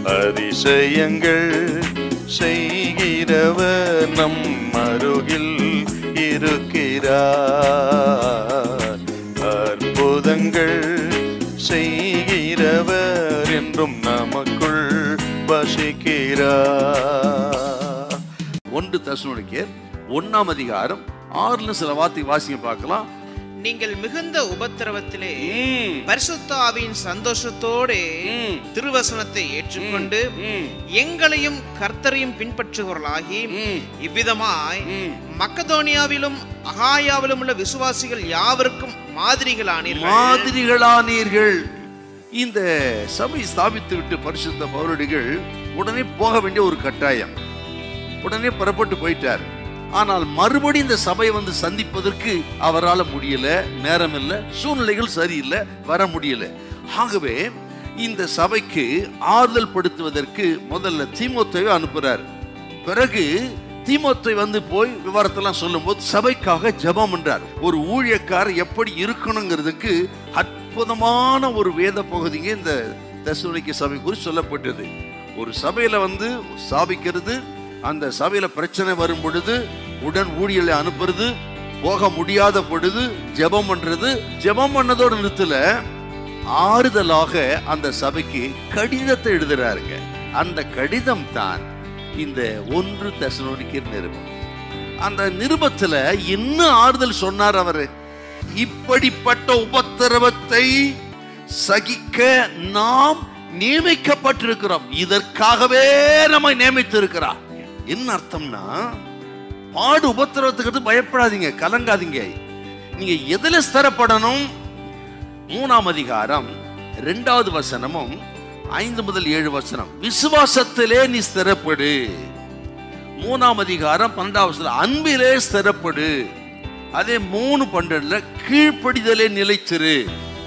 அதிசயங்கள் செய்கிறவர் நம் அருகில் இருக்கிறார் அற்புதங்கள் செய்கிறவர் என்றும் நமக்குள் வசிக்கிறார் ஒன்று தசுனுடைய ஒன்னாம் அதிகாரம் ஆறுல சில வார்த்தை வாசிங்க பார்க்கலாம் நீங்கள் மிகுந்த உபத்திரவத்திலே ம், பரிசுத்த ஆவியின் சந்தோஷத்தோடு ம், திருவசனத்தை ஏற்றுக்கொண்டு ம், எங்களையும் கர்த்தரையும் பின்பற்றுகிறவர்களாகி ம், இவ்விதமாய் ம். மக்கதோனியாவிலும் அகாயாவிலும் உள்ள விசுவாசிகள் யாவருக்கும் மாதிரிகளானீர்கள் மாதிரிகளானீர்கள் இந்த சபை ஸ்தாபித்து விட்டு பரிசுத்த பௌரடிகள் உடனே போக வேண்டிய ஒரு கட்டாயம் உடனே புறப்பட்டு போயிட்டார் ஆனால் மறுபடி இந்த சபையை வந்து சந்திப்பதற்கு அவரால் முடியல நேரம் இல்லை சூழ்நிலைகள் சரியில்லை வர முடியல ஆகவே இந்த சபைக்கு ஆறுதல் படுத்துவதற்கு முதல்ல தீமோத்தேவை அனுப்புறார் பிறகு தீமோத்தை வந்து போய் விவரத்தெல்லாம் சொல்லும்போது சபைக்காக ஜெபம் பண்றார் ஒரு ஊழியக்காரர் எப்படி இருக்கணுங்கிறதுக்கு அற்புதமான ஒரு வேத பகுதிங்க இந்த தசுனிக்கு சபை குறித்து சொல்லப்பட்டது ஒரு சபையில வந்து ஸ்தாபிக்கிறது அந்த சபையில பிரச்சனை வரும் பொழுது உடன் ஊழியலை அனுப்புறது போக முடியாத பொழுது ஜெபம் பண்றது ஜெபம் பண்ணதோடு நிறுத்தல ஆறுதலாக அந்த சபைக்கு கடிதத்தை எழுதுறாருங்க அந்த கடிதம் தான் இந்த ஒன்று தசனோனிக்கர் நிருபம் அந்த நிருபத்துல என்ன ஆறுதல் சொன்னார் அவரு இப்படிப்பட்ட உபத்திரவத்தை சகிக்க நாம் நியமிக்கப்பட்டிருக்கிறோம் இதற்காகவே நம்மை நியமித்திருக்கிறார் என்ன அர்த்தம்னா பாடு உபத்திரவத்துக்கு பயப்படாதீங்க கலங்காதீங்க நீங்க எதுல ஸ்திரப்படணும் மூணாம் அதிகாரம் இரண்டாவது வசனமும் ஐந்து முதல் ஏழு வசனம் விசுவாசத்திலே நீ ஸ்திரப்படு மூணாம் அதிகாரம் பன்னெண்டாவது வசனம் அன்பிலே ஸ்திரப்படு அதே மூணு பன்னெண்டுல கீழ்ப்படிதலே நிலைச்சிரு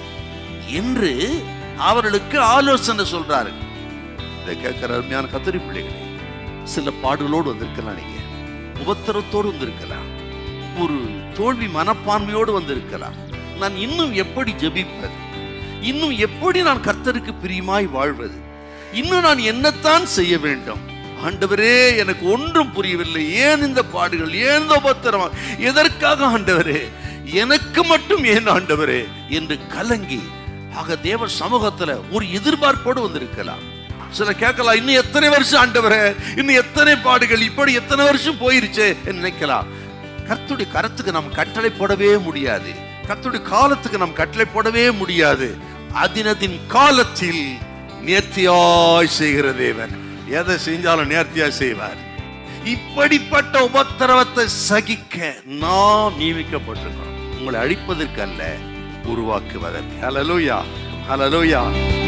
என்று அவர்களுக்கு ஆலோசனை சொல்றாரு இதை கேட்கிற அருமையான கத்தரி பிள்ளைகளே சில பாடுகளோடு வந்திருக்கலாம் நீங்க உபத்திரத்தோடு வந்திருக்கலாம் ஒரு தோல்வி மனப்பான்மையோடு வந்திருக்கலாம் நான் இன்னும் எப்படி ஜெபிப்பது இன்னும் எப்படி நான் கர்த்தருக்கு பிரியமாய் வாழ்வது இன்னும் நான் என்னத்தான் செய்ய வேண்டும் ஆண்டவரே எனக்கு ஒன்றும் புரியவில்லை ஏன் இந்த பாடுகள் ஏன் இந்த உபத்திரமா எதற்காக ஆண்டவரே எனக்கு மட்டும் ஏன் ஆண்டவரே என்று கலங்கி ஆக தேவ சமூகத்துல ஒரு எதிர்பார்ப்போடு வந்திருக்கலாம் சில கேட்கலாம் இன்னும் எத்தனை வருஷம் ஆண்டவரே இன்னும் எத்தனை பாடுகள் இப்படி எத்தனை வருஷம் போயிருச்சே என்று நினைக்கலாம் கர்த்துடைய கரத்துக்கு நாம் கட்டளை போடவே முடியாது கர்த்துடைய காலத்துக்கு நாம் கட்டளை போடவே முடியாது அதினதின் காலத்தில் நேர்த்தியாய் செய்கிற தேவன் எதை செஞ்சாலும் நேர்த்தியாய் செய்வார் இப்படிப்பட்ட உபத்திரவத்தை சகிக்க நாம் நியமிக்கப்பட்டிருக்கிறோம் உங்களை அழிப்பதற்கு அல்ல உருவாக்குவதற்கு ஹலலூயா ஹலலூயா